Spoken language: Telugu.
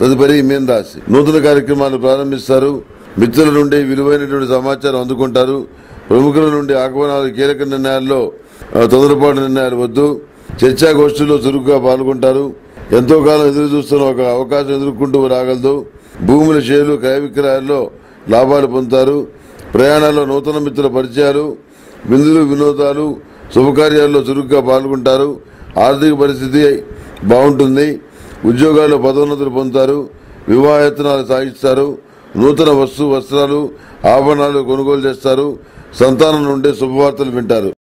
తదుపరి మీన రాశి నూతన కార్యక్రమాలు ప్రారంభిస్తారు మిత్రుల నుండి విలువైనటువంటి సమాచారం అందుకుంటారు ప్రముఖుల నుండి ఆహ్వానాలు కీలక నిర్ణయాల్లో ఆ, తొందరపాటు నిర్ణయాలు వద్దు చర్చాగోష్ఠిలో చురుగ్గా పాల్గొంటారు ఎంతో కాలం ఎదురు చూస్తున్న ఒక అవకాశం ఎదుర్కొంటూ రాగలదు భూముల షేర్లు క్రయ విక్రయాల్లో లాభాలు పొందుతారు ప్రయాణాల్లో నూతన మిత్రుల పరిచయాలు విందులు వినోదాలు శుభకార్యాల్లో చురుగ్గా పాల్గొంటారు ఆర్థిక పరిస్థితి బాగుంటుంది ఉద్యోగాల్లో పదోన్నతులు పొందుతారు వివాహయత్నాలు సాగిస్తారు నూతన వస్తు వస్త్రాలు ఆభరణాలు కొనుగోలు చేస్తారు సంతానం నుండి శుభవార్తలు వింటారు